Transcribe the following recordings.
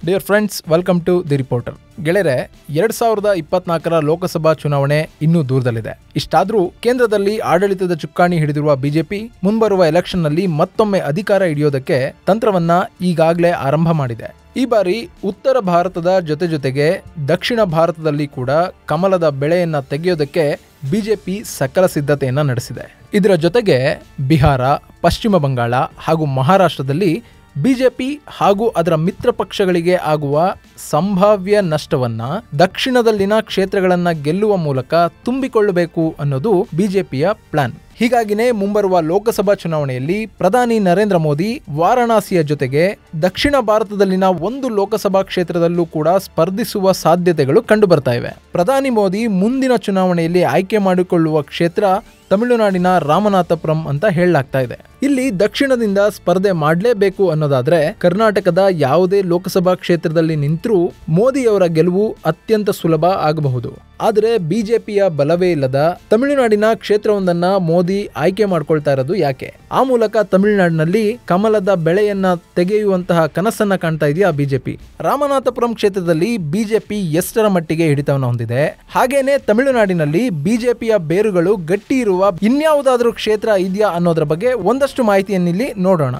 dear friends welcome to the reporter ಗೆಳೆಯರೆ ಎರಡ್ ಸಾವಿರದ ಇಪ್ಪತ್ನಾಲ್ಕರ ಲೋಕಸಭಾ ಚುನಾವಣೆ ಇನ್ನೂ ದೂರದಲ್ಲಿದೆ ಇಷ್ಟಾದರೂ ಕೇಂದ್ರದಲ್ಲಿ ಆಡಳಿತದ ಚುಕ್ಕಾಣಿ ಹಿಡಿದಿರುವ ಬಿಜೆಪಿ ಮುಂಬರುವ ಎಲೆಕ್ಷನ್ನಲ್ಲಿ ಮತ್ತೊಮ್ಮೆ ಅಧಿಕಾರ ಹಿಡಿಯೋದಕ್ಕೆ ತಂತ್ರವನ್ನ ಈಗಾಗಲೇ ಆರಂಭ ಮಾಡಿದೆ ಈ ಬಾರಿ ಉತ್ತರ ಭಾರತದ ಜೊತೆ ಜೊತೆಗೆ ದಕ್ಷಿಣ ಭಾರತದಲ್ಲಿ ಕೂಡ ಕಮಲದ ಬೆಳೆಯನ್ನ ತೆಗೆಯೋದಕ್ಕೆ ಬಿಜೆಪಿ ಸಕಲ ಸಿದ್ಧತೆಯನ್ನ ನಡೆಸಿದೆ ಇದರ ಜೊತೆಗೆ ಬಿಹಾರ ಪಶ್ಚಿಮ ಬಂಗಾಳ ಹಾಗೂ ಮಹಾರಾಷ್ಟ್ರದಲ್ಲಿ ಬಿಜೆಪಿ ಹಾಗೂ ಅದರ ಮಿತ್ರ ಪಕ್ಷಗಳಿಗೆ ಆಗುವ ಸಂಭಾವ್ಯ ನಷ್ಟವನ್ನ ದಕ್ಷಿಣದಲ್ಲಿನ ಕ್ಷೇತ್ರಗಳನ್ನ ಗೆಲ್ಲುವ ಮೂಲಕ ತುಂಬಿಕೊಳ್ಳಬೇಕು ಅನ್ನೋದು ಬಿಜೆಪಿಯ ಪ್ಲಾನ್ ಹೀಗಾಗಿನೇ ಮುಂಬರುವ ಲೋಕಸಭಾ ಚುನಾವಣೆಯಲ್ಲಿ ಪ್ರಧಾನಿ ನರೇಂದ್ರ ಮೋದಿ ವಾರಾಣಸಿಯ ಜೊತೆಗೆ ದಕ್ಷಿಣ ಭಾರತದಲ್ಲಿನ ಒಂದು ಲೋಕಸಭಾ ಕ್ಷೇತ್ರದಲ್ಲೂ ಕೂಡ ಸ್ಪರ್ಧಿಸುವ ಸಾಧ್ಯತೆಗಳು ಕಂಡುಬರ್ತಾ ಇವೆ ಪ್ರಧಾನಿ ಮೋದಿ ಮುಂದಿನ ಚುನಾವಣೆಯಲ್ಲಿ ಆಯ್ಕೆ ಮಾಡಿಕೊಳ್ಳುವ ಕ್ಷೇತ್ರ ತಮಿಳುನಾಡಿನ ರಾಮನಾಥಪುರಂ ಅಂತ ಹೇಳಲಾಗ್ತಾ ಇದೆ ಇಲ್ಲಿ ದಕ್ಷಿಣದಿಂದ ಸ್ಪರ್ಧೆ ಮಾಡಲೇಬೇಕು ಅನ್ನೋದಾದ್ರೆ ಕರ್ನಾಟಕದ ಯಾವುದೇ ಲೋಕಸಭಾ ಕ್ಷೇತ್ರದಲ್ಲಿ ನಿಂತರೂ ಮೋದಿಯವರ ಗೆಲುವು ಅತ್ಯಂತ ಸುಲಭ ಆಗಬಹುದು ಆದರೆ ಬಿಜೆಪಿಯ ಬಲವೇ ಇಲ್ಲದ ತಮಿಳುನಾಡಿನ ಕ್ಷೇತ್ರವೊಂದನ್ನ ಮೋದಿ ಆಯ್ಕೆ ಮಾಡ್ಕೊಳ್ತಾ ಇರೋದು ಯಾಕೆ ಆ ಮೂಲಕ ತಮಿಳುನಾಡಿನಲ್ಲಿ ಕಮಲದ ಬೆಳೆಯನ್ನ ತೆಗೆಯುವಂತಹ ಕನಸನ್ನ ಕಾಣ್ತಾ ಇದೆಯಾ ಬಿಜೆಪಿ ರಾಮನಾಥಪುರಂ ಕ್ಷೇತ್ರದಲ್ಲಿ ಬಿಜೆಪಿ ಎಷ್ಟರ ಮಟ್ಟಿಗೆ ಹಿಡಿತವನ್ನು ಹೊಂದಿದೆ ಹಾಗೇನೆ ತಮಿಳುನಾಡಿನಲ್ಲಿ ಬಿಜೆಪಿಯ ಬೇರುಗಳು ಗಟ್ಟಿ ಇರುವ ಇನ್ಯಾವುದಾದ್ರೂ ಕ್ಷೇತ್ರ ಇದೆಯಾ ಅನ್ನೋದ್ರ ಬಗ್ಗೆ ಒಂದಷ್ಟು ಮಾಹಿತಿಯನ್ನಿಲ್ಲಿ ನೋಡೋಣ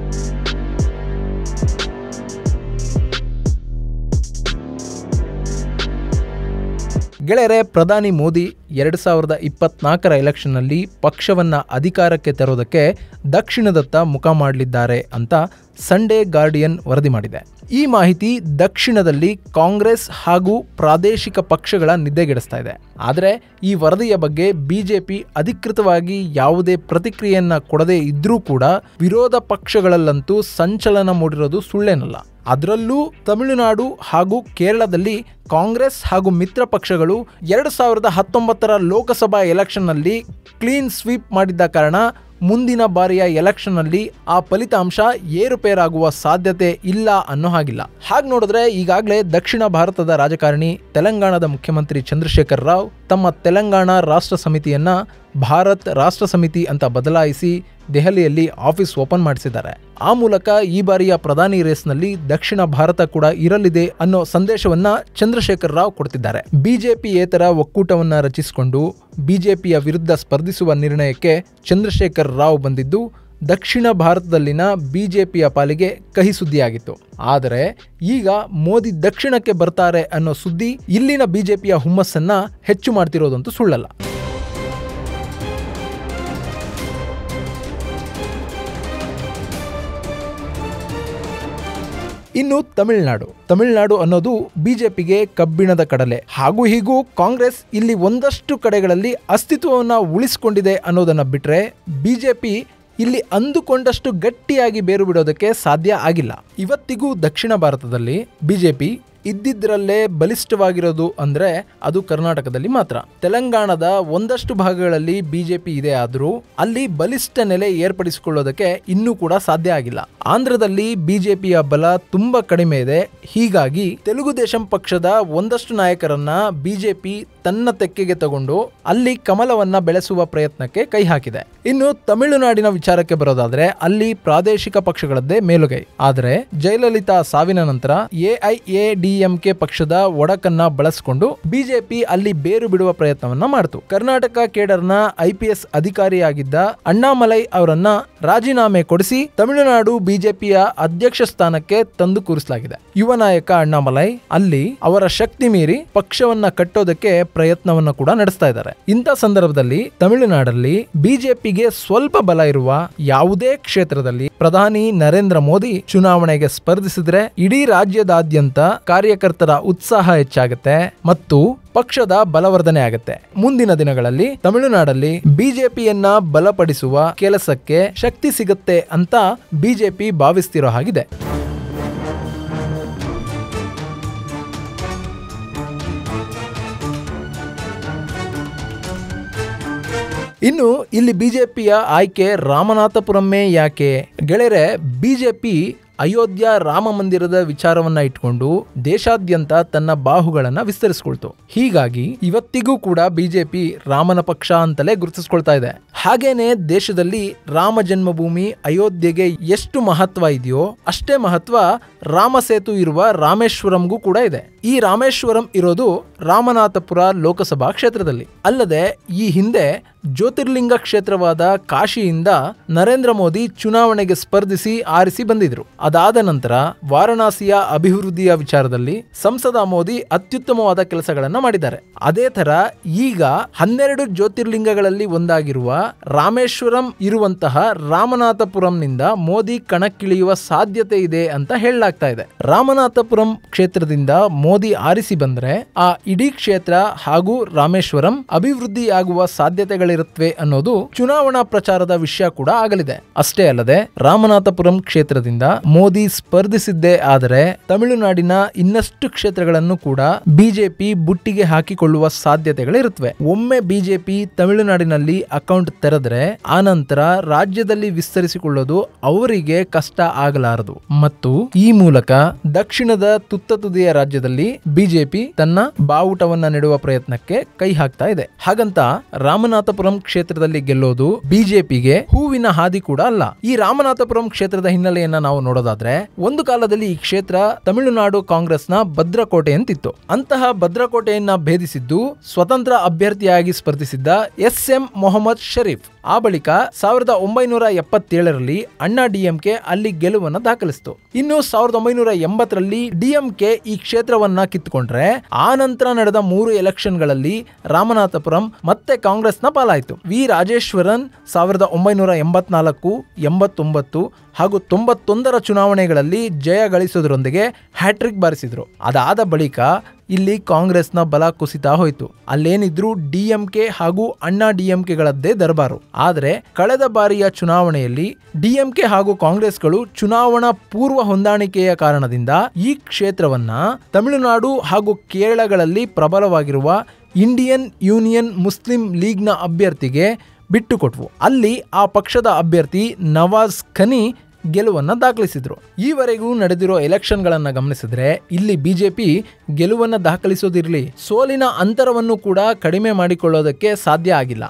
ಗೆಳೆಯರೆ ಪ್ರಧಾನಿ ಮೋದಿ ಎರಡು ಸಾವಿರದ ಇಪ್ಪತ್ನಾಲ್ಕರ ಎಲೆಕ್ಷನ್ನಲ್ಲಿ ಪಕ್ಷವನ್ನ ಅಧಿಕಾರಕ್ಕೆ ತರೋದಕ್ಕೆ ದಕ್ಷಿಣದತ್ತ ಮುಖ ಮಾಡಲಿದ್ದಾರೆ ಅಂತ ಸಂಡೇ ಗಾರ್ಡಿಯನ್ ವರದಿ ಮಾಡಿದೆ ಈ ಮಾಹಿತಿ ದಕ್ಷಿಣದಲ್ಲಿ ಕಾಂಗ್ರೆಸ್ ಹಾಗೂ ಪ್ರಾದೇಶಿಕ ಪಕ್ಷಗಳ ನಿದ್ದೆಗೆಡಿಸ್ತಾ ಇದೆ ಆದರೆ ಈ ವರದಿಯ ಬಗ್ಗೆ ಬಿಜೆಪಿ ಅಧಿಕೃತವಾಗಿ ಯಾವುದೇ ಪ್ರತಿಕ್ರಿಯೆಯನ್ನ ಕೊಡದೇ ಇದ್ರೂ ಕೂಡ ವಿರೋಧ ಪಕ್ಷಗಳಲ್ಲಂತೂ ಸಂಚಲನ ಮೂಡಿರೋದು ಸುಳ್ಳೇನಲ್ಲ ಅದರಲ್ಲೂ ತಮಿಳುನಾಡು ಹಾಗೂ ಕೇರಳದಲ್ಲಿ ಕಾಂಗ್ರೆಸ್ ಹಾಗೂ ಮಿತ್ರ ಪಕ್ಷಗಳು ಎರಡು ಸಾವಿರದ ಹತ್ತೊಂಬತ್ತರ ಲೋಕಸಭಾ ಎಲೆಕ್ಷನ್ನಲ್ಲಿ ಕ್ಲೀನ್ ಸ್ವೀಪ್ ಮಾಡಿದ್ದ ಕಾರಣ ಮುಂದಿನ ಬಾರಿಯ ಎಲೆಕ್ಷನ್ನಲ್ಲಿ ಆ ಫಲಿತಾಂಶ ಏರುಪೇರಾಗುವ ಸಾಧ್ಯತೆ ಇಲ್ಲ ಅನ್ನೋ ಹಾಗಿಲ್ಲ ಹಾಗೆ ನೋಡಿದ್ರೆ ಈಗಾಗಲೇ ದಕ್ಷಿಣ ಭಾರತದ ರಾಜಕಾರಣಿ ತೆಲಂಗಾಣದ ಮುಖ್ಯಮಂತ್ರಿ ಚಂದ್ರಶೇಖರ್ ರಾವ್ ತಮ್ಮ ತೆಲಂಗಾಣ ರಾಷ್ಟ್ರ ಸಮಿತಿಯನ್ನ ಭಾರತ್ ರಾಷ್ಟ್ರ ಸಮಿತಿ ಅಂತ ಬದಲಾಯಿಸಿ ದೆಹಲಿಯಲ್ಲಿ ಆಫೀಸ್ ಓಪನ್ ಮಾಡಿಸಿದ್ದಾರೆ ಆ ಮೂಲಕ ಈ ಬಾರಿಯ ಪ್ರಧಾನಿ ರೇಸ್ನಲ್ಲಿ ದಕ್ಷಿಣ ಭಾರತ ಕೂಡ ಇರಲಿದೆ ಅನ್ನೋ ಸಂದೇಶವನ್ನ ಚಂದ್ರಶೇಖರ್ ರಾವ್ ಕೊಡ್ತಿದ್ದಾರೆ ಬಿಜೆಪಿಯೇತರ ಒಕ್ಕೂಟವನ್ನ ರಚಿಸಿಕೊಂಡು ಬಿಜೆಪಿಯ ವಿರುದ್ಧ ಸ್ಪರ್ಧಿಸುವ ನಿರ್ಣಯಕ್ಕೆ ಚಂದ್ರಶೇಖರ್ ರಾವ್ ಬಂದಿದ್ದು ದಕ್ಷಿಣ ಭಾರತದಲ್ಲಿನ ಬಿಜೆಪಿಯ ಪಾಲಿಗೆ ಕಹಿ ಸುದ್ದಿಯಾಗಿತ್ತು ಆದರೆ ಈಗ ಮೋದಿ ದಕ್ಷಿಣಕ್ಕೆ ಬರ್ತಾರೆ ಅನ್ನೋ ಸುದ್ದಿ ಇಲ್ಲಿನ ಬಿಜೆಪಿಯ ಹುಮ್ಮಸ್ಸನ್ನ ಹೆಚ್ಚು ಮಾಡ್ತಿರೋದಂತೂ ಸುಳ್ಳಲ್ಲ ಇನ್ನು ತಮಿಳುನಾಡು ತಮಿಳುನಾಡು ಅನ್ನೋದು ಬಿಜೆಪಿಗೆ ಕಬ್ಬಿಣದ ಕಡಲೆ ಹಾಗೂ ಹೀಗೂ ಕಾಂಗ್ರೆಸ್ ಇಲ್ಲಿ ಒಂದಷ್ಟು ಕಡೆಗಳಲ್ಲಿ ಅಸ್ತಿತ್ವವನ್ನು ಉಳಿಸಿಕೊಂಡಿದೆ ಅನ್ನೋದನ್ನ ಬಿಟ್ರೆ ಬಿಜೆಪಿ ಇಲ್ಲಿ ಅಂದುಕೊಂಡಷ್ಟು ಗಟ್ಟಿಯಾಗಿ ಬೇರು ಬಿಡೋದಕ್ಕೆ ಸಾಧ್ಯ ಆಗಿಲ್ಲ ಇವತ್ತಿಗೂ ದಕ್ಷಿಣ ಭಾರತದಲ್ಲಿ ಬಿಜೆಪಿ ಇದ್ದಿದ್ರಲ್ಲೇ ಬಲಿಷ್ಠವಾಗಿರೋದು ಅಂದ್ರೆ ಅದು ಕರ್ನಾಟಕದಲ್ಲಿ ಮಾತ್ರ ತೆಲಂಗಾಣದ ಒಂದಷ್ಟು ಭಾಗಗಳಲ್ಲಿ ಬಿಜೆಪಿ ಇದೆ ಆದರೂ ಅಲ್ಲಿ ಬಲಿಷ್ಠ ನೆಲೆ ಏರ್ಪಡಿಸಿಕೊಳ್ಳೋದಕ್ಕೆ ಇನ್ನೂ ಕೂಡ ಸಾಧ್ಯ ಆಗಿಲ್ಲ ಆಂಧ್ರದಲ್ಲಿ ಬಿಜೆಪಿಯ ಬಲ ತುಂಬಾ ಕಡಿಮೆ ಇದೆ ಹೀಗಾಗಿ ತೆಲುಗು ದೇಶಂ ಪಕ್ಷದ ಒಂದಷ್ಟು ನಾಯಕರನ್ನ ಬಿಜೆಪಿ ತನ್ನ ತೆಕ್ಕೆಗೆ ತಗೊಂಡು ಅಲ್ಲಿ ಕಮಲವನ್ನ ಬೆಳೆಸುವ ಪ್ರಯತ್ನಕ್ಕೆ ಕೈ ಹಾಕಿದೆ ಇನ್ನು ತಮಿಳುನಾಡಿನ ವಿಚಾರಕ್ಕೆ ಬರೋದಾದ್ರೆ ಅಲ್ಲಿ ಪ್ರಾದೇಶಿಕ ಪಕ್ಷಗಳದ್ದೇ ಮೇಲುಗೈ ಆದರೆ ಜಯಲಲಿತಾ ಸಾವಿನ ನಂತರ ಎಐಎಡಿಎಂಕೆ ಪಕ್ಷದ ಒಡಕನ್ನ ಬಳಸಿಕೊಂಡು ಬಿಜೆಪಿ ಅಲ್ಲಿ ಬೇರು ಬಿಡುವ ಪ್ರಯತ್ನವನ್ನ ಮಾಡಿತು ಕರ್ನಾಟಕ ಕೇಡರ್ನ ಐಪಿಎಸ್ ಅಧಿಕಾರಿಯಾಗಿದ್ದ ಅಣ್ಣಾಮಲೈ ಅವರನ್ನ ರಾಜೀನಾಮೆ ಕೊಡಿಸಿ ತಮಿಳುನಾಡು ಬಿಜೆಪಿಯ ಅಧ್ಯಕ್ಷ ಸ್ಥಾನಕ್ಕೆ ತಂದು ಕೂರಿಸಲಾಗಿದೆ ಯುವ ನಾಯಕ ಅಣ್ಣಾಮಲೈ ಅಲ್ಲಿ ಅವರ ಶಕ್ತಿ ಮೀರಿ ಪಕ್ಷವನ್ನ ಕಟ್ಟೋದಕ್ಕೆ ಪ್ರಯತ್ನವನ್ನ ಕೂಡ ನಡೆಸ್ತಾ ಇದ್ದಾರೆ ಇಂಥ ಸಂದರ್ಭದಲ್ಲಿ ತಮಿಳುನಾಡಲ್ಲಿ ಬಿಜೆಪಿಗೆ ಸ್ವಲ್ಪ ಬಲ ಇರುವ ಯಾವುದೇ ಕ್ಷೇತ್ರದಲ್ಲಿ ಪ್ರಧಾನಿ ನರೇಂದ್ರ ಮೋದಿ ಚುನಾವಣೆಗೆ ಸ್ಪರ್ಧಿಸಿದ್ರೆ ಇಡೀ ರಾಜ್ಯದಾದ್ಯಂತ ಕಾರ್ಯಕರ್ತರ ಉತ್ಸಾಹ ಹೆಚ್ಚಾಗುತ್ತೆ ಮತ್ತು ಪಕ್ಷದ ಬಲವರ್ಧನೆ ಆಗುತ್ತೆ ಮುಂದಿನ ದಿನಗಳಲ್ಲಿ ತಮಿಳುನಾಡಲ್ಲಿ ಬಿಜೆಪಿಯನ್ನ ಬಲಪಡಿಸುವ ಕೆಲಸಕ್ಕೆ ಶಕ್ತಿ ಸಿಗುತ್ತೆ ಅಂತ ಬಿಜೆಪಿ ಭಾವಿಸ್ತಿರೋ ಹಾಗಿದೆ ಇನ್ನು ಇಲ್ಲಿ ಬಿಜೆಪಿಯ ಆಯ್ಕೆ ರಾಮನಾಥಪುರಮ್ಮೇ ಯಾಕೆ ಗೆಳೆಯರೆ ಬಿಜೆಪಿ ಅಯೋಧ್ಯ ರಾಮ ಮಂದಿರದ ವಿಚಾರವನ್ನ ಇಟ್ಕೊಂಡು ದೇಶಾದ್ಯಂತ ತನ್ನ ಬಾಹುಗಳನ್ನ ವಿಸ್ತರಿಸಿಕೊಳ್ತು ಹೀಗಾಗಿ ಇವತ್ತಿಗೂ ಕೂಡ ಬಿಜೆಪಿ ರಾಮನ ಪಕ್ಷ ಅಂತಲೇ ಗುರುತಿಸ್ಕೊಳ್ತಾ ಇದೆ ಹಾಗೇನೆ ದೇಶದಲ್ಲಿ ರಾಮ ಜನ್ಮಭೂಮಿ ಅಯೋಧ್ಯೆಗೆ ಎಷ್ಟು ಮಹತ್ವ ಇದೆಯೋ ಅಷ್ಟೇ ಮಹತ್ವ ರಾಮ ಸೇತು ಇರುವ ರಾಮೇಶ್ವರಂಗೂ ಕೂಡ ಇದೆ ಈ ರಾಮೇಶ್ವರಂ ಇರೋದು ರಾಮನಾಥಪುರ ಲೋಕಸಭಾ ಕ್ಷೇತ್ರದಲ್ಲಿ ಅಲ್ಲದೆ ಈ ಹಿಂದೆ ಜ್ಯೋತಿರ್ಲಿಂಗ ಕ್ಷೇತ್ರವಾದ ಕಾಶಿಯಿಂದ ನರೇಂದ್ರ ಮೋದಿ ಚುನಾವಣೆಗೆ ಸ್ಪರ್ಧಿಸಿ ಆರಿಸಿ ಬಂದಿದ್ರು ಅದಾದ ನಂತರ ವಾರಣಾಸಿಯ ಅಭಿವೃದ್ಧಿಯ ವಿಚಾರದಲ್ಲಿ ಸಂಸದ ಮೋದಿ ಅತ್ಯುತ್ತಮವಾದ ಕೆಲಸಗಳನ್ನ ಮಾಡಿದ್ದಾರೆ ಅದೇ ತರ ಈಗ ಹನ್ನೆರಡು ಜ್ಯೋತಿರ್ಲಿಂಗಗಳಲ್ಲಿ ಒಂದಾಗಿರುವ ರಾಮೇಶ್ವರಂ ಇರುವಂತಹ ರಾಮನಾಥಪುರಂನಿಂದ ಮೋದಿ ಕಣಕ್ಕಿಳಿಯುವ ಸಾಧ್ಯತೆ ಇದೆ ಅಂತ ಹೇಳಲಾಗ್ತಾ ಇದೆ ರಾಮನಾಥಪುರಂ ಕ್ಷೇತ್ರದಿಂದ ಮೋದಿ ಆರಿಸಿ ಬಂದ್ರೆ ಆ ಇಡೀ ಕ್ಷೇತ್ರ ಹಾಗೂ ರಾಮೇಶ್ವರಂ ಅಭಿವೃದ್ಧಿಯಾಗುವ ಸಾಧ್ಯತೆಗಳಿರುತ್ತವೆ ಅನ್ನೋದು ಚುನಾವಣಾ ಪ್ರಚಾರದ ವಿಷಯ ಕೂಡ ಆಗಲಿದೆ ಅಷ್ಟೇ ಅಲ್ಲದೆ ರಾಮನಾಥಪುರಂ ಕ್ಷೇತ್ರದಿಂದ ಮೋದಿ ಸ್ಪರ್ಧಿಸಿದ್ದೇ ಆದರೆ ತಮಿಳುನಾಡಿನ ಇನ್ನಷ್ಟು ಕ್ಷೇತ್ರಗಳನ್ನು ಕೂಡ ಬಿಜೆಪಿ ಬುಟ್ಟಿಗೆ ಹಾಕಿಕೊಳ್ಳುವ ಸಾಧ್ಯತೆಗಳಿರುತ್ತವೆ ಒಮ್ಮೆ ಬಿಜೆಪಿ ತಮಿಳುನಾಡಿನಲ್ಲಿ ಅಕೌಂಟ್ ತೆರೆದ್ರೆ ಆನಂತರ ರಾಜ್ಯದಲ್ಲಿ ವಿಸ್ತರಿಸಿಕೊಳ್ಳೋದು ಅವರಿಗೆ ಕಷ್ಟ ಆಗಲಾರದು ಮತ್ತು ಈ ಮೂಲಕ ದಕ್ಷಿಣದ ತುತ್ತ ತುದಿಯ ರಾಜ್ಯದಲ್ಲಿ ಬಿಜೆಪಿ ತನ್ನ ಬಾವುಟವನ್ನ ನೆಡುವ ಪ್ರಯತ್ನಕ್ಕೆ ಕೈ ಹಾಕ್ತಾ ಇದೆ ಹಾಗಂತ ರಾಮನಾಥಪುರಂ ಕ್ಷೇತ್ರದಲ್ಲಿ ಗೆಲ್ಲೋದು ಬಿಜೆಪಿಗೆ ಹೂವಿನ ಹಾದಿ ಕೂಡ ಅಲ್ಲ ಈ ರಾಮನಾಥಪುರಂ ಕ್ಷೇತ್ರದ ಹಿನ್ನೆಲೆಯನ್ನ ನಾವು ನೋಡೋದಾದ್ರೆ ಒಂದು ಕಾಲದಲ್ಲಿ ಈ ಕ್ಷೇತ್ರ ತಮಿಳುನಾಡು ಕಾಂಗ್ರೆಸ್ನ ಭದ್ರಕೋಟೆ ಅಂತಿತ್ತು ಅಂತಹ ಭದ್ರಕೋಟೆಯನ್ನ ಭೇದಿಸಿದ್ದು ಸ್ವತಂತ್ರ ಅಭ್ಯರ್ಥಿಯಾಗಿ ಸ್ಪರ್ಧಿಸಿದ್ದ ಎಸ್ ಎಂ ಮೊಹಮ್ಮದ್ ಶರೀಫ್ ಆ ಬಳಿಕ ಸಾವಿರದ ಒಂಬೈನೂರ ಎಪ್ಪತ್ತೇಳರಲ್ಲಿ ಅಣ್ಣಾ ಡಿಎಂಕೆ ಅಲ್ಲಿ ಗೆಲುವನ್ನ ದಾಖಲಿಸಿತು ಇನ್ನು ಸಾವಿರದ ಒಂಬೈನೂರ ಎಂಬತ್ತರಲ್ಲಿ ಡಿಎಂಕೆ ಈ ಕ್ಷೇತ್ರವನ್ನ ಕಿತ್ತುಕೊಂಡ್ರೆ ಆ ನಂತರ ನಡೆದ ಮೂರು ಎಲೆಕ್ಷನ್ಗಳಲ್ಲಿ ರಾಮನಾಥಪುರಂ ಮತ್ತೆ ಕಾಂಗ್ರೆಸ್ನ ಪಾಲಾಯಿತು ವಿ ರಾಜೇಶ್ವರನ್ ಸಾವಿರದ ಒಂಬೈನೂರ ಎಂಬತ್ನಾಲ್ಕು ಎಂಬತ್ತೊಂಬತ್ತು ಹಾಗೂ ತೊಂಬತ್ತೊಂದರ ಚುನಾವಣೆಗಳಲ್ಲಿ ಜಯ ಗಳಿಸೋದ್ರೊಂದಿಗೆ ಹ್ಯಾಟ್ರಿಕ್ ಬಾರಿಸಿದ್ರು ಅದಾದ ಬಳಿಕ ಇಲ್ಲಿ ಕಾಂಗ್ರೆಸ್ನ ಬಲ ಕುಸಿತಾ ಹೋಯಿತು ಅಲ್ಲೇನಿದ್ರು ಡಿಎಂಕೆ ಹಾಗೂ ಅಣ್ಣಾ ಡಿಎಂಕೆಗಳದ್ದೇ ದರ್ಬಾರು ಆದರೆ ಕಳೆದ ಬಾರಿಯ ಚುನಾವಣೆಯಲ್ಲಿ ಡಿಎಂಕೆ ಹಾಗೂ ಕಾಂಗ್ರೆಸ್ಗಳು ಚುನಾವಣಾ ಪೂರ್ವ ಹೊಂದಾಣಿಕೆಯ ಕಾರಣದಿಂದ ಈ ಕ್ಷೇತ್ರವನ್ನ ತಮಿಳುನಾಡು ಹಾಗೂ ಕೇರಳಗಳಲ್ಲಿ ಪ್ರಬಲವಾಗಿರುವ ಇಂಡಿಯನ್ ಯೂನಿಯನ್ ಮುಸ್ಲಿಂ ಲೀಗ್ನ ಅಭ್ಯರ್ಥಿಗೆ ಬಿಟ್ಟುಕೊಟ್ವು ಅಲ್ಲಿ ಆ ಪಕ್ಷದ ಅಭ್ಯರ್ಥಿ ನವಾಜ್ ಖನಿ ಗೆಲುವನ್ನ ದಾಖಲಿಸಿದ್ರು ಈವರೆಗೂ ನಡೆದಿರೋ ಎಲೆಕ್ಷನ್ಗಳನ್ನ ಗಮನಿಸಿದ್ರೆ ಇಲ್ಲಿ ಬಿಜೆಪಿ ಗೆಲುವನ್ನ ದಾಖಲಿಸೋದಿರಲಿ ಸೋಲಿನ ಅಂತರವನ್ನು ಕೂಡ ಕಡಿಮೆ ಮಾಡಿಕೊಳ್ಳೋದಕ್ಕೆ ಸಾಧ್ಯ ಆಗಿಲ್ಲ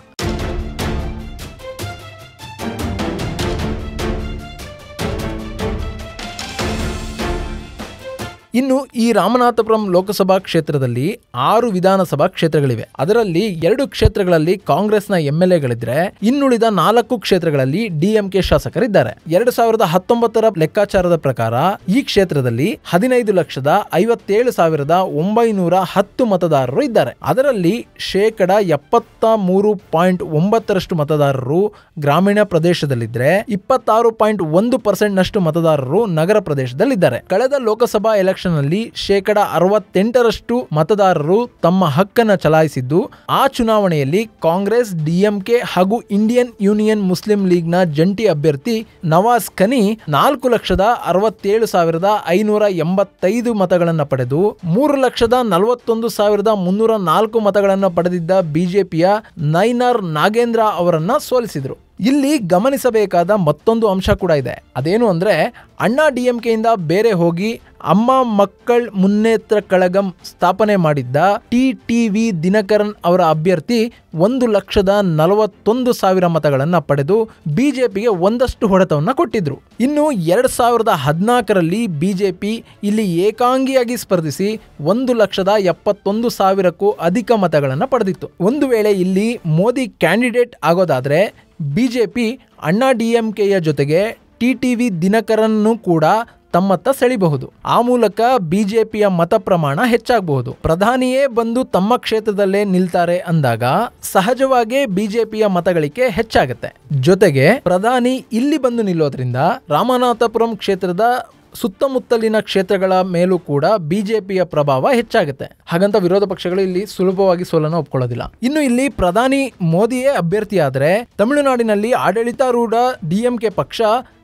ಇನ್ನು ಈ ರಾಮನಾಥಪುರಂ ಲೋಕಸಭಾ ಕ್ಷೇತ್ರದಲ್ಲಿ ಆರು ವಿಧಾನಸಭಾ ಕ್ಷೇತ್ರಗಳಿವೆ ಅದರಲ್ಲಿ ಎರಡು ಕ್ಷೇತ್ರಗಳಲ್ಲಿ ಕಾಂಗ್ರೆಸ್ನ ಎಂಎಲ್ಎ ಗಳಿದ್ರೆ ಇನ್ನುಳಿದ ನಾಲ್ಕು ಕ್ಷೇತ್ರಗಳಲ್ಲಿ ಡಿಎಂಕೆ ಶಾಸಕರಿದ್ದಾರೆ ಎರಡು ಸಾವಿರದ ಹತ್ತೊಂಬತ್ತರ ಲೆಕ್ಕಾಚಾರದ ಪ್ರಕಾರ ಈ ಕ್ಷೇತ್ರದಲ್ಲಿ ಹದಿನೈದು ಲಕ್ಷದ ಐವತ್ತೇಳು ಸಾವಿರದ ಒಂಬೈನೂರ ಹತ್ತು ಮತದಾರರು ಇದ್ದಾರೆ ಅದರಲ್ಲಿ ಶೇಕಡ ಎಪ್ಪತ್ತ ಮೂರು ಪಾಯಿಂಟ್ ಒಂಬತ್ತರಷ್ಟು ಮತದಾರರು ಗ್ರಾಮೀಣ ಪ್ರದೇಶದಲ್ಲಿದ್ರೆ ಇಪ್ಪತ್ತಾರು ಪಾಯಿಂಟ್ ಒಂದು ಪರ್ಸೆಂಟ್ ನಷ್ಟು ಮತದಾರರು ನಗರ ಪ್ರದೇಶದಲ್ಲಿದ್ದಾರೆ ಕಳೆದ ಲೋಕಸಭಾ ಎಲೆಕ್ಷನ್ ನಲ್ಲಿ ಶೇಕಡ ಅರವತ್ತೆಂಟರಷ್ಟು ಮತದಾರರು ತಮ್ಮ ಹಕ್ಕನ್ನು ಚಲಾಯಿಸಿದ್ದು ಆ ಚುನಾವಣೆಯಲ್ಲಿ ಕಾಂಗ್ರೆಸ್ ಡಿಎಂಕೆ ಹಾಗೂ ಇಂಡಿಯನ್ ಯೂನಿಯನ್ ಮುಸ್ಲಿಂ ಲೀಗ್ನ ಜಂಟಿ ಅಭ್ಯರ್ಥಿ ನವಾಜ್ ಖನಿ ನಾಲ್ಕು ಲಕ್ಷದ ಅರವತ್ತೇಳು ಸಾವಿರದ ಐನೂರ ಎಂಬತ್ತೈದು ಮತಗಳನ್ನು ಪಡೆದು ಮೂರು ಲಕ್ಷದ ನಲವತ್ತೊಂದು ಸಾವಿರದ ಮುನ್ನೂರ ನಾಲ್ಕು ಮತಗಳನ್ನು ಪಡೆದಿದ್ದ ಬಿಜೆಪಿಯ ನೈನಾರ್ ನಾಗೇಂದ್ರ ಅವರನ್ನ ಸೋಲಿಸಿದ್ರು ಇಲ್ಲಿ ಗಮನಿಸಬೇಕಾದ ಮತ್ತೊಂದು ಅಂಶ ಕೂಡ ಇದೆ ಅದೇನು ಅಂದ್ರೆ ಅಣ್ಣಾ ಡಿಎಂಕೆಯಿಂದ ಬೇರೆ ಹೋಗಿ ಅಮ್ಮ ಮಕ್ಕಳ್ ಮುನ್ನೇತ್ರ ಕಳಗಂ ಸ್ಥಾಪನೆ ಮಾಡಿದ್ದ ಟಿ ಟಿ ವಿ ದಿನಕರನ್ ಅವರ ಅಭ್ಯರ್ಥಿ ಒಂದು ಲಕ್ಷದ ನಲವತ್ತೊಂದು ಸಾವಿರ ಮತಗಳನ್ನ ಪಡೆದು ಬಿಜೆಪಿಗೆ ಒಂದಷ್ಟು ಹೊಡೆತವನ್ನ ಕೊಟ್ಟಿದ್ರು ಇನ್ನು ಎರಡ್ ಸಾವಿರದ ಹದಿನಾಲ್ಕರಲ್ಲಿ ಬಿಜೆಪಿ ಇಲ್ಲಿ ಏಕಾಂಗಿಯಾಗಿ ಸ್ಪರ್ಧಿಸಿ ಒಂದು ಲಕ್ಷದ ಎಪ್ಪತ್ತೊಂದು ಸಾವಿರಕ್ಕೂ ಅಧಿಕ ಮತಗಳನ್ನು ಪಡೆದಿತ್ತು ಒಂದು ವೇಳೆ ಇಲ್ಲಿ ಮೋದಿ ಕ್ಯಾಂಡಿಡೇಟ್ ಆಗೋದಾದ್ರೆ ಬಿಜೆಪಿ ಅಣ್ಣಾ ಡಿಎಂಕೆಯ ಜೊತೆಗೆ ಟಿಟಿವಿ ದಿನಕರನ್ನು ಕೂಡ ತಮ್ಮತ್ತ ಸೆಳಿಬಹುದು ಆ ಮೂಲಕ ಬಿಜೆಪಿಯ ಮತ ಪ್ರಮಾಣ ಹೆಚ್ಚಾಗಬಹುದು ಪ್ರಧಾನಿಯೇ ಬಂದು ತಮ್ಮ ಕ್ಷೇತ್ರದಲ್ಲೇ ನಿಲ್ತಾರೆ ಅಂದಾಗ ಸಹಜವಾಗೇ ಬಿಜೆಪಿಯ ಮತಗಳಿಕೆ ಹೆಚ್ಚಾಗುತ್ತೆ ಜೊತೆಗೆ ಪ್ರಧಾನಿ ಇಲ್ಲಿ ಬಂದು ನಿಲ್ಲೋದ್ರಿಂದ ರಾಮನಾಥಪುರಂ ಕ್ಷೇತ್ರದ ಸುತ್ತಮುತ್ತಲಿನ ಕ್ಷೇತ್ರಗಳ ಮೇಲೂ ಕೂಡ ಬಿಜೆಪಿಯ ಪ್ರಭಾವ ಹೆಚ್ಚಾಗುತ್ತೆ ಹಾಗಂತ ವಿರೋಧ ಪಕ್ಷಗಳು ಇಲ್ಲಿ ಸುಲಭವಾಗಿ ಸೋಲನ್ನು ಒಪ್ಕೊಳ್ಳೋದಿಲ್ಲ ಇನ್ನು ಇಲ್ಲಿ ಪ್ರಧಾನಿ ಮೋದಿಯೇ ಅಭ್ಯರ್ಥಿಯಾದರೆ ತಮಿಳುನಾಡಿನಲ್ಲಿ ಆಡಳಿತಾರೂಢ ಡಿಎಂಕೆ ಪಕ್ಷ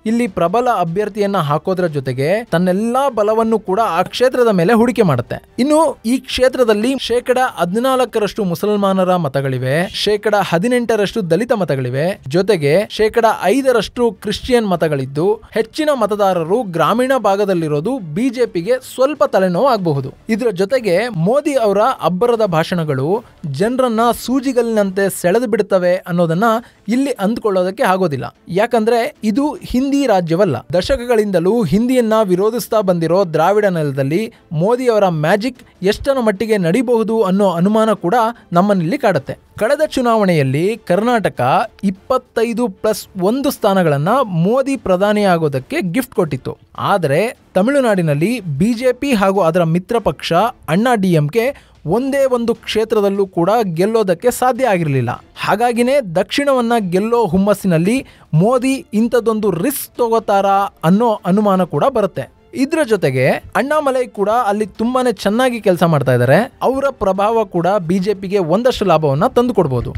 ಇಲ್ಲಿ ಪ್ರಬಲ ಅಭ್ಯರ್ಥಿಯನ್ನ ಹಾಕೋದ್ರ ಜೊತೆಗೆ ತನ್ನೆಲ್ಲಾ ಬಲವನ್ನು ಕೂಡ ಆ ಕ್ಷೇತ್ರದ ಮೇಲೆ ಹೂಡಿಕೆ ಮಾಡುತ್ತೆ ಇನ್ನು ಈ ಕ್ಷೇತ್ರದಲ್ಲಿ ಶೇಕಡ ಹದಿನಾಲ್ಕರಷ್ಟು ಮುಸಲ್ಮಾನರ ಮತಗಳಿವೆ ಶೇಕಡ ಹದಿನೆಂಟರಷ್ಟು ದಲಿತ ಮತಗಳಿವೆ ಜೊತೆಗೆ ಶೇಕಡ ಐದರಷ್ಟು ಕ್ರಿಶ್ಚಿಯನ್ ಮತಗಳಿದ್ದು ಹೆಚ್ಚಿನ ಮತದಾರರು ಗ್ರಾಮೀಣ ಭಾಗದಲ್ಲಿರೋದು ಬಿಜೆಪಿಗೆ ಸ್ವಲ್ಪ ತಲೆನೋವು ಆಗಬಹುದು ಇದರ ಜೊತೆಗೆ ಮೋದಿ ಅವರ ಅಬ್ಬರದ ಭಾಷಣಗಳು ಜನರನ್ನ ಸೂಜಿಗಲ್ಲಿನಂತೆ ಸೆಳೆದು ಬಿಡುತ್ತವೆ ಅನ್ನೋದನ್ನ ಇಲ್ಲಿ ಅಂದ್ಕೊಳ್ಳೋದಕ್ಕೆ ಆಗೋದಿಲ್ಲ ಯಾಕಂದ್ರೆ ಇದು ಹಿಂದಿ ರಾಜ್ಯವಲ್ಲ ದಶಕಗಳಿಂದಲೂ ಹಿಂದಿಯನ್ನ ವಿರೋಧಿಸ್ತಾ ಬಂದಿರೋ ದ್ರಾವಿಡ ನೆಲದಲ್ಲಿ ಮೋದಿ ಅವರ ಮ್ಯಾಜಿಕ್ ಎಷ್ಟರ ಮಟ್ಟಿಗೆ ನಡಿಬಹುದು ಅನ್ನೋ ಅನುಮಾನ ಕೂಡ ನಮ್ಮನ್ನಿಲ್ಲಿ ಕಾಡುತ್ತೆ ಕಳೆದ ಚುನಾವಣೆಯಲ್ಲಿ ಕರ್ನಾಟಕ ಇಪ್ಪತ್ತೈದು ಪ್ಲಸ್ ಒಂದು ಸ್ಥಾನಗಳನ್ನ ಮೋದಿ ಪ್ರಧಾನಿ ಆಗೋದಕ್ಕೆ ಗಿಫ್ಟ್ ಕೊಟ್ಟಿತ್ತು ಆದರೆ ತಮಿಳುನಾಡಿನಲ್ಲಿ ಬಿಜೆಪಿ ಹಾಗೂ ಅದರ ಮಿತ್ರ ಪಕ್ಷ ಅಣ್ಣಾ ಡಿಎಂಕೆ ಒಂದೇ ಒಂದು ಕ್ಷೇತ್ರದಲ್ಲೂ ಕೂಡ ಗೆಲ್ಲೋದಕ್ಕೆ ಸಾಧ್ಯ ಆಗಿರಲಿಲ್ಲ ಹಾಗಾಗಿನೇ ದಕ್ಷಿಣವನ್ನ ಗೆಲ್ಲೋ ಹುಮ್ಮಸ್ಸಿನಲ್ಲಿ ಮೋದಿ ಇಂಥದ್ದೊಂದು ರಿಸ್ಕ್ ತಗೋತಾರಾ ಅನ್ನೋ ಅನುಮಾನ ಕೂಡ ಬರುತ್ತೆ ಇದ್ರ ಜೊತೆಗೆ ಅಣ್ಣಾಮಲೈ ಕೂಡ ಅಲ್ಲಿ ತುಂಬಾನೇ ಚೆನ್ನಾಗಿ ಕೆಲಸ ಮಾಡ್ತಾ ಇದ್ದಾರೆ ಅವರ ಪ್ರಭಾವ ಕೂಡ ಬಿಜೆಪಿಗೆ ಒಂದಷ್ಟು ಲಾಭವನ್ನ ತಂದು ಕೊಡ್ಬೋದು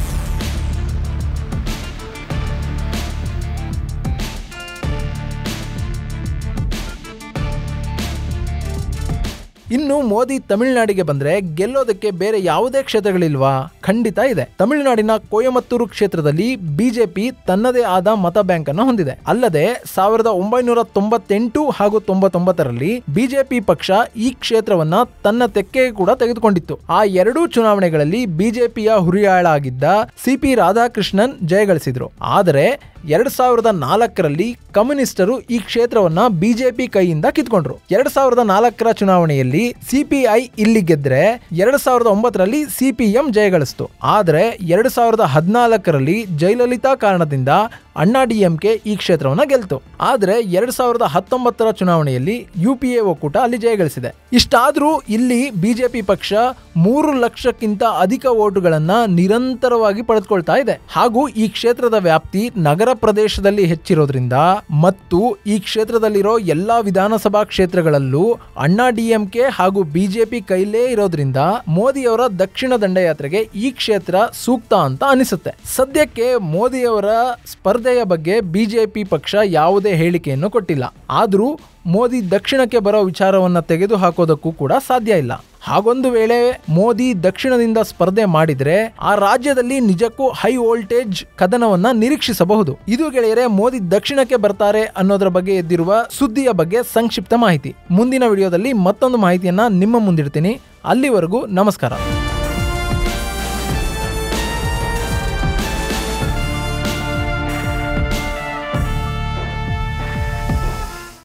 ಇನ್ನು ಮೋದಿ ತಮಿಳುನಾಡಿಗೆ ಬಂದ್ರೆ ಗೆಲ್ಲೋದಕ್ಕೆ ಬೇರೆ ಯಾವುದೇ ಕ್ಷೇತ್ರಗಳಿಲ್ವಾ ಖಂಡಿತ ಇದೆ ತಮಿಳುನಾಡಿನ ಕೊಯಮತ್ತೂರು ಕ್ಷೇತ್ರದಲ್ಲಿ ಬಿಜೆಪಿ ತನ್ನದೇ ಆದ ಮತ ಬ್ಯಾಂಕ್ ಅನ್ನು ಹೊಂದಿದೆ ಅಲ್ಲದೆ ಸಾವಿರದ ಒಂಬೈನೂರ ತೊಂಬತ್ತೆಂಟು ಹಾಗೂ ತೊಂಬತ್ತೊಂಬತ್ತರಲ್ಲಿ ಬಿಜೆಪಿ ಪಕ್ಷ ಈ ಕ್ಷೇತ್ರವನ್ನ ತನ್ನ ತೆಕ್ಕೆಗೆ ಕೂಡ ತೆಗೆದುಕೊಂಡಿತ್ತು ಆ ಎರಡೂ ಚುನಾವಣೆಗಳಲ್ಲಿ ಬಿಜೆಪಿಯ ಹುರಿಯಾಳ ಆಗಿದ್ದ ಸಿಪಿ ರಾಧಾಕೃಷ್ಣನ್ ಜಯಗಳಿಸಿದ್ರು ಆದರೆ ಎರಡ್ ಸಾವಿರದ ನಾಲ್ಕರಲ್ಲಿ ಕಮ್ಯುನಿಸ್ಟರು ಈ ಕ್ಷೇತ್ರವನ್ನ ಬಿಜೆಪಿ ಕೈಯಿಂದ ಕಿತ್ಕೊಂಡ್ರು ಎರಡ್ ಸಾವಿರದ ನಾಲ್ಕರ ಚುನಾವಣೆಯಲ್ಲಿ ಸಿಪಿಐ ಇಲ್ಲಿ ಗೆದ್ರೆ ಎರಡ್ ಸಾವಿರದ ಒಂಬತ್ತರಲ್ಲಿ ಸಿಪಿಎಂ ಜಯಗಳಿಸಿತು ಆದರೆ ಎರಡ್ ಸಾವಿರದ ಹದಿನಾಲ್ಕರಲ್ಲಿ ಜಯಲಲಿತಾ ಕಾರಣದಿಂದ ಅಣ್ಣಾ ಡಿಎಂಕೆ ಈ ಕ್ಷೇತ್ರವನ್ನ ಗೆಲ್ತು ಆದರೆ ಎರಡ್ ಸಾವಿರದ ಹತ್ತೊಂಬತ್ತರ ಚುನಾವಣೆಯಲ್ಲಿ ಯು ಪಿ ಎ ಒಕ್ಕೂಟ ಅಲ್ಲಿ ಜಯಗಳಿಸಿದೆ ಇಷ್ಟಾದ್ರೂ ಇಲ್ಲಿ ಬಿಜೆಪಿ ಪಕ್ಷ ಮೂರು ಲಕ್ಷಕ್ಕಿಂತ ಅಧಿಕ ಓಟುಗಳನ್ನ ನಿರಂತರವಾಗಿ ಪಡೆದುಕೊಳ್ತಾ ಇದೆ ಹಾಗೂ ಈ ಕ್ಷೇತ್ರದ ವ್ಯಾಪ್ತಿ ನಗರ ಪ್ರದೇಶದಲ್ಲಿ ಹೆಚ್ಚಿರೋದ್ರಿಂದ ಮತ್ತು ಈ ಕ್ಷೇತ್ರದಲ್ಲಿರೋ ಎಲ್ಲಾ ವಿಧಾನಸಭಾ ಕ್ಷೇತ್ರಗಳಲ್ಲೂ ಅಣ್ಣಾ ಡಿಎಂಕೆ ಹಾಗೂ ಬಿಜೆಪಿ ಕೈಲೇ ಇರೋದ್ರಿಂದ ಮೋದಿಯವರ ದಕ್ಷಿಣ ದಂಡಯಾತ್ರೆಗೆ ಈ ಕ್ಷೇತ್ರ ಸೂಕ್ತ ಅಂತ ಅನಿಸುತ್ತೆ ಸದ್ಯಕ್ಕೆ ಮೋದಿಯವರ ಸ್ಪರ್ಧೆಯ ಬಗ್ಗೆ ಬಿಜೆಪಿ ಪಕ್ಷ ಯಾವುದೇ ಹೇಳಿಕೆಯನ್ನು ಕೊಟ್ಟಿಲ್ಲ ಆದರೂ ಮೋದಿ ದಕ್ಷಿಣಕ್ಕೆ ಬರೋ ವಿಚಾರವನ್ನ ತೆಗೆದು ಹಾಕೋದಕ್ಕೂ ಕೂಡ ಸಾಧ್ಯ ಇಲ್ಲ ಹಾಗೊಂದು ವೇಳೆ ಮೋದಿ ದಕ್ಷಿಣದಿಂದ ಸ್ಪರ್ಧೆ ಮಾಡಿದ್ರೆ ಆ ರಾಜ್ಯದಲ್ಲಿ ನಿಜಕ್ಕೂ ಹೈ ವೋಲ್ಟೇಜ್ ಕದನವನ್ನ ನಿರೀಕ್ಷಿಸಬಹುದು ಇದು ಗೆಳೆಯರೆ ಮೋದಿ ದಕ್ಷಿಣಕ್ಕೆ ಬರ್ತಾರೆ ಅನ್ನೋದರ ಬಗ್ಗೆ ಎದ್ದಿರುವ ಸುದ್ದಿಯ ಬಗ್ಗೆ ಸಂಕ್ಷಿಪ್ತ ಮಾಹಿತಿ ಮುಂದಿನ ವಿಡಿಯೋದಲ್ಲಿ ಮತ್ತೊಂದು ಮಾಹಿತಿಯನ್ನ ನಿಮ್ಮ ಮುಂದಿಡ್ತೀನಿ ಅಲ್ಲಿವರೆಗೂ ನಮಸ್ಕಾರ